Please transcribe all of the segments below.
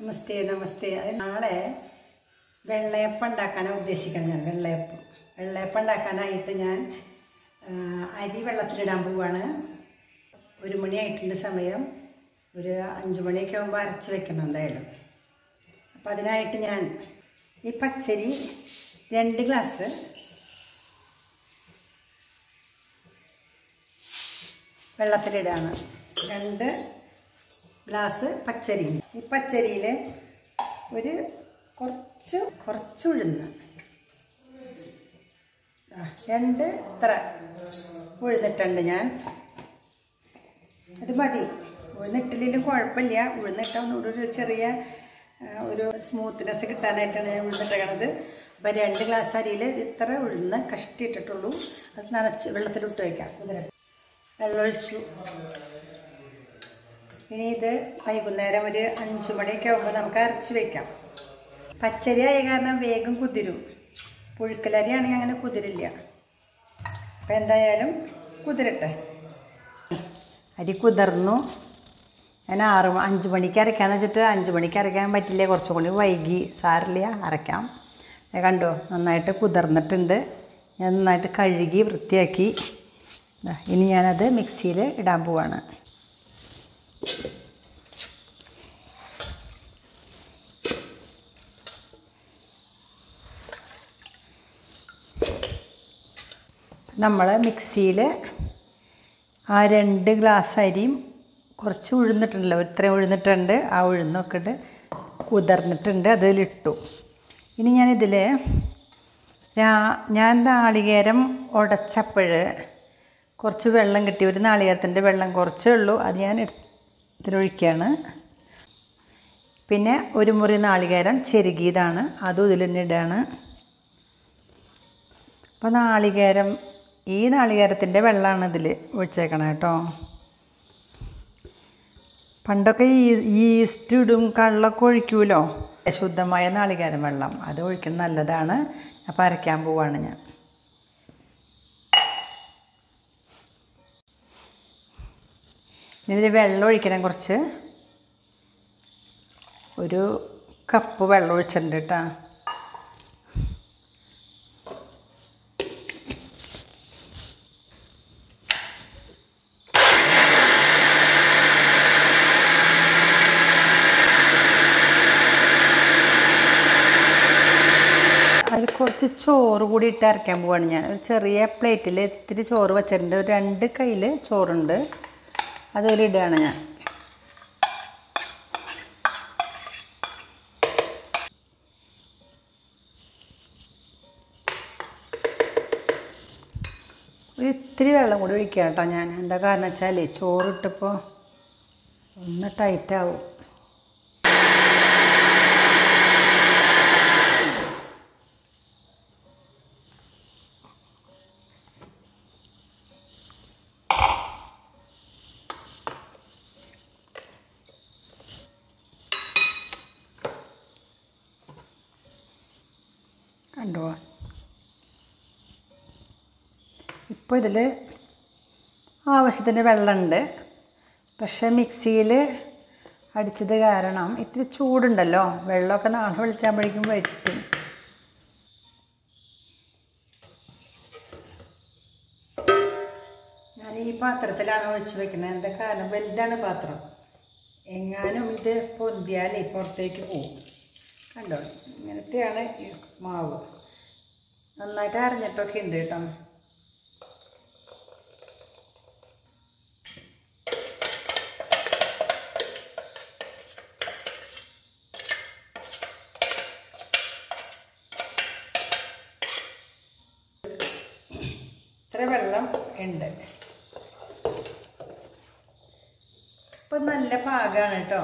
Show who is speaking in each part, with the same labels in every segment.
Speaker 1: നമസ്തേ നമസ്തേ അത് നാളെ വെള്ളയപ്പം ഉണ്ടാക്കാനാണ് ഉദ്ദേശിക്കുന്നത് ഞാൻ വെള്ളയപ്പം വെള്ളയപ്പം ഉണ്ടാക്കാനായിട്ട് ഞാൻ ആ, അരി വെള്ളത്തിലിടാൻ പോവാണ് ഒരു മണിയായിട്ടുണ്ട് സമയം ഒരു അഞ്ച് മണിയൊക്കെ ആകുമ്പോൾ അരച്ച് വെക്കണം എന്തായാലും അപ്പം അതിനായിട്ട് ഞാൻ ഈ പച്ചരി രണ്ട് ഗ്ലാസ് വെള്ളത്തിലിടാണ് രണ്ട് ഗ്ലാസ് പച്ചരി ഈ പച്ചരിയിൽ ഒരു കുറച്ച് കുറച്ച് ഉഴുന്ന് ആ, രണ്ട് ഇത്ര ഉഴുന്നിട്ടുണ്ട് ഞാൻ അത് മതി ഉഴുന്നിട്ടില്ലെങ്കിലും കുഴപ്പമില്ല ഉഴുന്നിട്ടാൽ ഒന്നുകൂടി ഒരു ചെറിയ ആ, ഒരു സ്മൂത്ത്നെസ് കിട്ടാനായിട്ടാണ് ഞാൻ ഉഴുന്നിട്ടേക്കണത് അപ്പം രണ്ട് ഗ്ലാസ് അരിയിൽ ഇത്ര ഉഴുന്ന് കഷ്ടിയിട്ടിട്ടുള്ളൂ അത് നനച്ച് വെള്ളത്തിലിട്ട് വയ്ക്കാം കുതിര വെള്ളമൊഴിച്ചു ഇനി ഇത് വൈകുന്നേരം ഒരു അഞ്ച് മണിയൊക്കെ ആകുമ്പോൾ നമുക്ക് അരച്ച് വെക്കാം പച്ചരി ആയ കാരണം വേഗം കുതിരും പുഴുക്കലരി ആണെങ്കിൽ അങ്ങനെ കുതിരില്ല അപ്പം എന്തായാലും കുതിരട്ടെ അരി കുതിർന്നു ഞാൻ ആറ് മ- അഞ്ച് മണിക്ക് അരയ്ക്കാന്ന് വെച്ചിട്ട് അഞ്ച് മണിക്ക് അരയ്ക്കാൻ പറ്റില്ല കുറച്ചും കൂടി വൈകി സാറില്ല അരയ്ക്കാം ദേ കണ്ടോ നന്നായിട്ട് കുതിർന്നിട്ടുണ്ട് ഞാൻ നന്നായിട്ട് കഴുകി വൃത്തിയാക്കി ദാ ഇനി ഞാനത് മിക്സിയിൽ ഇടാൻ പോവാണ് നമ്മൾ മിക്സിയിൽ ആ രണ്ട് ഗ്ലാസ് അരിയും കുറച്ച് ഉഴുന്നിട്ടുണ്ടല്ലോ ഇത്രയും ഉഴുന്നിട്ടുണ്ട് ആ ഉഴുന്നൊക്കെ ഇട്ട് കുതിർന്നിട്ടുണ്ട് അതിലിട്ടു ഇനി ഞാനിതിൽ ഞാൻ നാളികേരം ഉടച്ചപ്പോൾ കുറച്ച് വെള്ളം കിട്ടി ഒരു നാളികേരത്തിൻ്റെ വെള്ളം കുറച്ചേ ഉള്ളൂ അത് ഞാൻ എടു- ഇതിലൊഴിക്കുകയാണ് പിന്നെ ഒരു മുറി നാളികേരം ചെരുകിയതാണ് അതും ഇതിൽ തന്നെ ഇടുകയാണ് അപ്പോൾ നാളികേരം ഈ നാളികേരത്തിൻ്റെ വെള്ളമാണ് ഇതിൽ ഒഴിച്ചേക്കണം കേട്ടോ പണ്ടൊക്കെ ഈ ഈസ്റ്റ് ഇടും കള്ളൊക്കെ ഒഴിക്കൂലോ ശുദ്ധമായ നാളികേരം വെള്ളം അത് ഒഴിക്കുന്നത് നല്ലതാണ് അപ്പോൾ അരയ്ക്കാൻ പോവാണ് ഞാൻ ഇതിൽ വെള്ളം ഒഴിക്കണം കുറച്ച് ഒരു കപ്പ് വെള്ളം ഒഴിച്ചിട്ടുണ്ട് കേട്ടോ അതിൽ കുറച്ച് ചോറ് കൂടി ഇട്ട് അരയ്ക്കാൻ പോവാണ് ഞാൻ ഒരു ചെറിയ പ്ലേറ്റിൽ ഇത്തിരി ചോറ് വെച്ചിട്ടുണ്ട് ഒരു രണ്ട് കയ്യിൽ ചോറുണ്ട് അതിലിടുകയാണ് ഞാൻ ഒരു ഇത്തിരി വെള്ളം കൂടി ഒഴിക്കുക കേട്ടോ ഞാൻ എന്താ കാരണം വെച്ചാൽ ചോറിട്ടപ്പോൾ ഒന്ന് ടൈറ്റാവും കണ്ടോ ഇപ്പോൾ ഇതിൽ ആവശ്യത്തിന് വെള്ളമുണ്ട് പക്ഷേ മിക്സിയിൽ അടിച്ചത് കാരണം ഇത്തിരി ചൂടുണ്ടല്ലോ വെള്ളമൊക്കെ നാളെ വിളിച്ചാകുമ്പോഴേക്കും വറ്റും ഞാൻ ഈ പാത്രത്തിലാണ് ഒഴിച്ച് വെക്കുന്നത് എന്താ കാരണം വലുതാണ് പാത്രം എങ്ങാനും ഇത് പൊന്തിയാലേ പുറത്തേക്ക് പോകും കണ്ടോ ഇങ്ങനത്തെയാണ് ഈ മാവ് നന്നായിട്ട് അരഞ്ഞിട്ടൊക്കെ ഉണ്ട് കേട്ടോ ഇത്ര വെള്ളം ഉണ്ട് ഇപ്പം നല്ല പാകമാണ് കേട്ടോ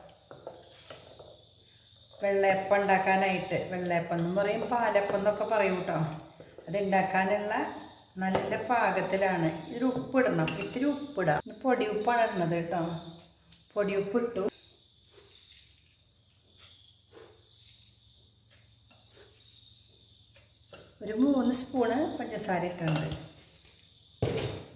Speaker 1: വെള്ളയപ്പം ഉണ്ടാക്കാനായിട്ട് വെള്ളയപ്പം എന്ന് പറയും പാലപ്പം എന്നൊക്കെ പറയും കേട്ടോ അത് ഉണ്ടാക്കാനുള്ള നല്ല പാകത്തിലാണ് ഇതിൽ ഉപ്പിടണം ഇത്തിരി ഉപ്പിടാം ഇത് പൊടി ഉപ്പാണ് ഇടുന്നത് കേട്ടോ പൊടി ഉപ്പിട്ടു ഒരു മൂന്ന് സ്പൂണ് പഞ്ചസാര ഇട്ടുണ്ട്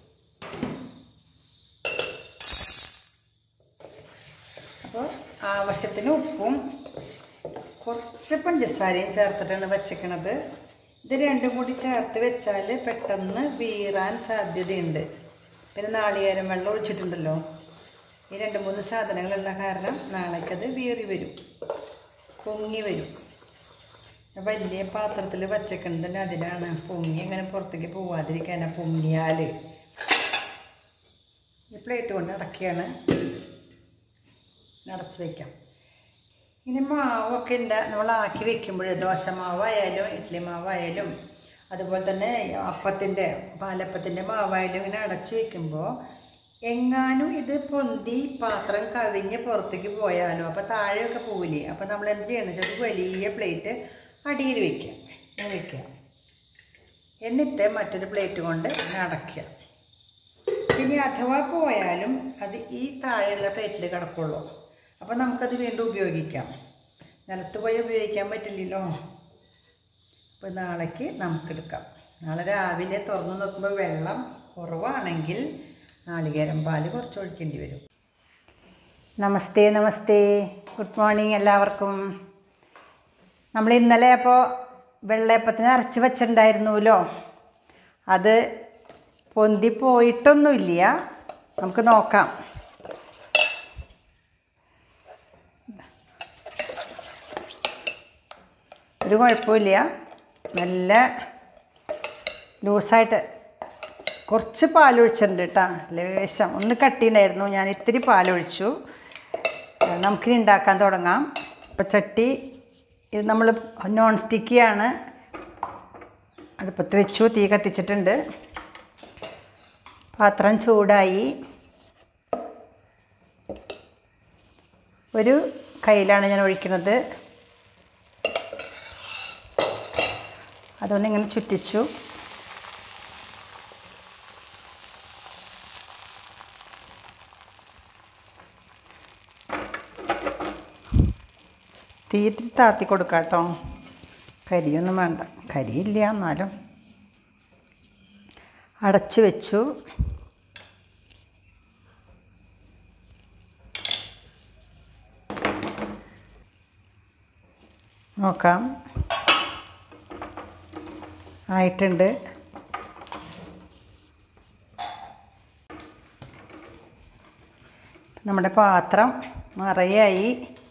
Speaker 1: അപ്പോൾ ആവശ്യത്തിന് ഉപ്പും കുറച്ച് പഞ്ചസാരയും ചേർത്തിട്ടാണ് വച്ചേക്കണത് ഇത് രണ്ടും കൂടി ചേർത്ത് വെച്ചാൽ പെട്ടെന്ന് വീറാൻ സാധ്യതയുണ്ട് പിന്നെ നാളികേരം വെള്ളം ഒഴിച്ചിട്ടുണ്ടല്ലോ ഈ രണ്ട് മൂന്ന് സാധനങ്ങളുള്ള കാരണം നാളേക്കത് വീറി വരും പൊങ്ങി വരും വലിയ പാത്രത്തിൽ വച്ചേക്കണതിന് അതിനാണ് പൊങ്ങി അങ്ങനെ പുറത്തേക്ക് പോവാതിരിക്കാനാ പൊങ്ങിയാൽ ഈ പ്ലേറ്റ് കൊണ്ട് അടക്കിയാണ് അടച്ച് വയ്ക്കാം ഇനി മാവൊക്കെ ഉണ്ട് നമ്മൾ ആക്കി വെക്കുമ്പോൾ ദോശ മാവായാലും ഇഡ്ഡലി മാവായാലും അതുപോലെ തന്നെ അപ്പത്തിൻ്റെ പാലപ്പത്തിൻ്റെ മാവായാലും ഇങ്ങനെ അടച്ച് വെക്കുമ്പോൾ എങ്ങാനും ഇത് പൊന്തി പാത്രം കവിഞ്ഞ് പുറത്തേക്ക് പോയാലോ അപ്പോൾ താഴെയൊക്കെ പോവില്ലേ അപ്പോൾ നമ്മൾ എന്ത് ചെയ്യണം വെച്ചാൽ ഒരു വലിയ പ്ലേറ്റ് അടിയിൽ വെക്കുക ഇങ്ങനെ വെക്കുക എന്നിട്ട് മറ്റൊരു പ്ലേറ്റ് കൊണ്ട് ഇങ്ങനെ അടയ്ക്കുക പിന്നെ അഥവാ പോയാലും അത് ഈ താഴെയുള്ള പ്ലേറ്റിൽ കിടക്കുള്ളൂ അപ്പോൾ നമുക്കത് വീണ്ടും ഉപയോഗിക്കാം നിലത്ത് പോയി ഉപയോഗിക്കാൻ പറ്റില്ലല്ലോ അപ്പോൾ നാളേക്ക് നമുക്കെടുക്കാം നാളെ രാവിലെ തുറന്നു നോക്കുമ്പോൾ വെള്ളം കുറവാണെങ്കിൽ നാളികേരം പാല് കുറച്ച് ഒഴിക്കേണ്ടി വരും നമസ്തേ നമസ്തേ ഗുഡ് മോർണിംഗ് എല്ലാവർക്കും നമ്മൾ ഇന്നലെ അപ്പോൾ വെള്ളയപ്പത്തിന് അരച്ച് വെച്ചിട്ടുണ്ടായിരുന്നല്ലോ അത് പൊന്തി പോയിട്ടൊന്നുമില്ല നമുക്ക് നോക്കാം ഒരു കുഴപ്പമില്ല നല്ല ലൂസായിട്ട് കുറച്ച് പാലൊഴിച്ചിട്ടുണ്ട് കേട്ടോ ലേശം ഒന്ന് കട്ടിയുണ്ടായിരുന്നു ഞാൻ ഇത്തിരി പാലൊഴിച്ചു നമുക്കിനി ഉണ്ടാക്കാൻ തുടങ്ങാം ഇപ്പോൾ ചട്ടി ഇത് നമ്മൾ നോൺ സ്റ്റിക്കിയാണ് അടുപ്പത്ത് വെച്ചു തീ കത്തിച്ചിട്ടുണ്ട് പാത്രം ചൂടായി ഒരു കയ്യിലാണ് ഞാൻ ഒഴിക്കുന്നത് അതൊന്നിങ്ങനെ ചുറ്റിച്ചു തീ ഇത്തിരി താത്തി കൊടുക്കാം കേട്ടോ കരിയൊന്നും വേണ്ട കരിയില്ല എന്നാലും അടച്ചു വെച്ചു നോക്കാം ആയിട്ടുണ്ട് നമ്മുടെ പാത്രം നിറയായി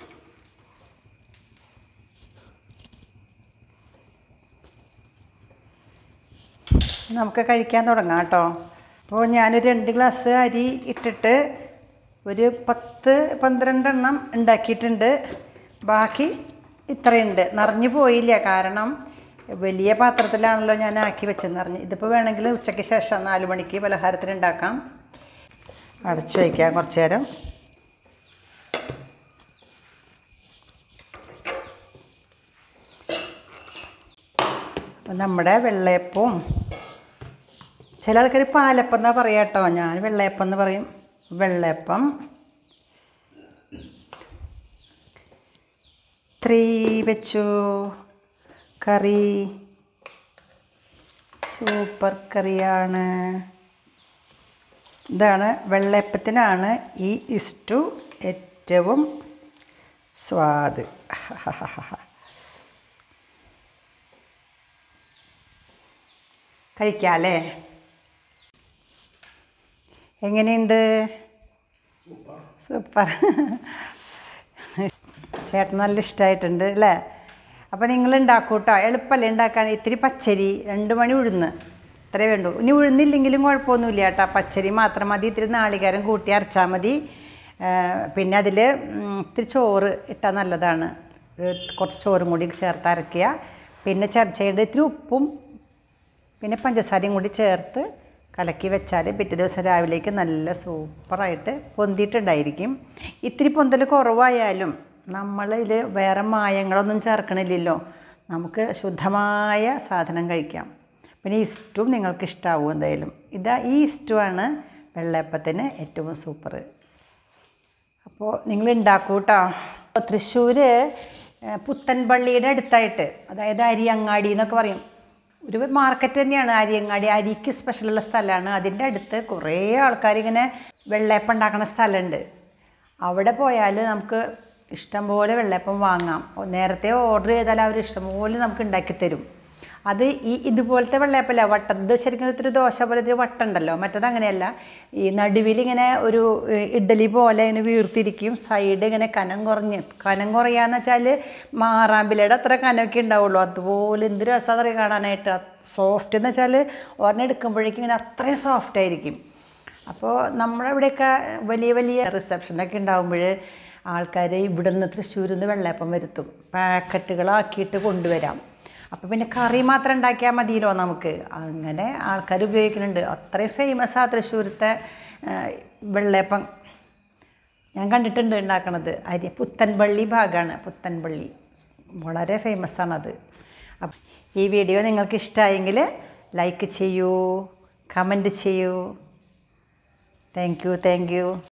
Speaker 1: നമുക്ക് കഴിക്കാൻ തുടങ്ങാം കേട്ടോ അപ്പോൾ ഞാനൊരു രണ്ട് ഗ്ലാസ് അരി ഇട്ടിട്ട് ഒരു പത്ത് പന്ത്രണ്ടെണ്ണം ഉണ്ടാക്കിയിട്ടുണ്ട് ബാക്കി ഇത്രയുണ്ട് നിറഞ്ഞു പോയില്ല കാരണം വലിയ പാത്രത്തിലാണല്ലോ ഞാൻ ആക്കി വെച്ചെന്ന് പറഞ്ഞ് ഇതിപ്പോൾ വേണമെങ്കിൽ ഉച്ചയ്ക്ക് ശേഷം നാല് മണിക്ക് പലഹാരത്തിന് ഉണ്ടാക്കാം അടച്ചു വയ്ക്കാം കുറച്ച് നേരം അപ്പം നമ്മുടെ വെള്ളയപ്പവും ചില ആൾക്കാർ പാലപ്പം എന്നാ പറയാം കേട്ടോ ഞാൻ വെള്ളയപ്പം എന്ന് പറയും വെള്ളയപ്പം ത്രീ വെച്ചു കറി സൂപ്പർ കറിയാണ് ഇതാണ് വെള്ളയപ്പത്തിനാണ് ഈ ഇസ്റ്റു ഏറ്റവും സ്വാദ് കഴിക്കാം അല്ലേ എങ്ങനെയുണ്ട് സൂപ്പർ ചേട്ടൻ നല്ല ഇഷ്ടമായിട്ടുണ്ട് അല്ലേ അപ്പോൾ നിങ്ങൾ ഉണ്ടാക്കൂ കേട്ടോ എളുപ്പമല്ലേ ഉണ്ടാക്കാൻ ഇത്തിരി പച്ചരി രണ്ട് മണി ഉഴുന്ന് ഇത്രേ വേണ്ടൂ ഇനി ഉഴുന്നില്ലെങ്കിലും കുഴപ്പമൊന്നുമില്ല കേട്ടോ പച്ചരി മാത്രം മതി ഇത്തിരി നാളികേരം കൂട്ടി അരച്ചാൽ മതി പിന്നെ അതിൽ ഇത്തിരി ചോറ് ഇട്ടാൽ നല്ലതാണ് ഒരു കുറച്ച് ചോറും കൂടി ചേർത്ത് അരയ്ക്കുക പിന്നെ ചേർച്ചയുടെ ഇത്തിരി ഉപ്പും പിന്നെ പഞ്ചസാരയും കൂടി ചേർത്ത് കലക്കി വെച്ചാൽ പിറ്റേ ദിവസം രാവിലേക്ക് നല്ല സൂപ്പറായിട്ട് പൊന്തിയിട്ടുണ്ടായിരിക്കും ഇത്തിരി പൊന്തൽ കുറവായാലും നമ്മളിൽ വേറെ മായങ്ങളൊന്നും ചേർക്കണില്ലല്ലോ നമുക്ക് ശുദ്ധമായ സാധനം കഴിക്കാം പിന്നെ ഇസ്റ്റും നിങ്ങൾക്ക് ഇഷ്ടാവും എന്തായാലും ഇതാ ഈ ഇസ്റ്റുമാണ് വെള്ളയപ്പത്തിന് ഏറ്റവും സൂപ്പർ അപ്പോൾ നിങ്ങൾ ഉണ്ടാക്കൂ കേട്ടോ തൃശ്ശൂർ പുത്തൻപള്ളിയുടെ അടുത്തായിട്ട് അതായത് അരിയങ്ങാടി എന്നൊക്കെ പറയും ഒരു മാർക്കറ്റ് തന്നെയാണ് അരിയങ്ങാടി അരിക്ക് സ്പെഷ്യലുള്ള സ്ഥലമാണ് അതിൻ്റെ അടുത്ത് കുറേ ആൾക്കാർ ഇങ്ങനെ വെള്ളയപ്പം ഉണ്ടാക്കുന്ന സ്ഥലമുണ്ട് അവിടെ പോയാൽ നമുക്ക് ഇഷ്ടംപോലെ വെള്ളയപ്പം വാങ്ങാം നേരത്തെ ഓർഡർ ചെയ്താൽ അവർ ഇഷ്ടംപോലെ നമുക്ക് ഉണ്ടാക്കി തരും അത് ഈ ഇതുപോലത്തെ വെള്ളയപ്പല്ല വട്ടം ഇത് ശരിക്കും ഇത്തിരി ദോശ പോലെ ഇത്തിരി വട്ടുണ്ടല്ലോ മറ്റത് അങ്ങനെയല്ല ഈ നടുവിൽ ഇങ്ങനെ ഒരു ഏഹ്, ഇഡ്ഡലി പോലെ ഇങ്ങനെ വീർത്തിരിക്കും സൈഡ് ഇങ്ങനെ കനം കുറഞ്ഞ് കനം കുറയാന്ന് വെച്ചാൽ മാറാമ്പിലയുടെ അത്ര കനമൊക്കെ ഉണ്ടാവുള്ളൂ അതുപോലെ എന്ത് രസം അറിയാം കാണാനായിട്ട് സോഫ്റ്റ് എന്ന് വെച്ചാൽ ഒരെണ്ണം എടുക്കുമ്പോഴേക്കും ഇങ്ങനെ അത്രയും സോഫ്റ്റ് ആയിരിക്കും അപ്പോൾ നമ്മളിവിടെയൊക്കെ വലിയ വലിയ റിസപ്ഷനൊക്കെ ഉണ്ടാകുമ്പോൾ ആൾക്കാർ ഇവിടെ നിന്ന് തൃശ്ശൂരിൽ നിന്ന് വെള്ളയപ്പം വരുത്തും പാക്കറ്റുകളാക്കിയിട്ട് കൊണ്ടുവരാം അപ്പോൾ പിന്നെ കറി മാത്രം ഉണ്ടാക്കിയാൽ മതിയല്ലോ നമുക്ക് അങ്ങനെ ആൾക്കാർ ഉപയോഗിക്കുന്നുണ്ട് അത്രയും ഫേമസ് ആ തൃശ്ശൂരത്തെ ആ, വെള്ളയപ്പം ഞാൻ കണ്ടിട്ടുണ്ട് ഉണ്ടാക്കണത് അരി പുത്തൻപള്ളി ഭാഗമാണ് പുത്തൻപള്ളി വളരെ ഫേമസ് ആണത് അപ്പം ഈ വീഡിയോ നിങ്ങൾക്ക് ഇഷ്ടമായെങ്കിൽ ലൈക്ക് ചെയ്യൂ കമൻറ്റ് ചെയ്യൂ താങ്ക് യു താങ്ക് യു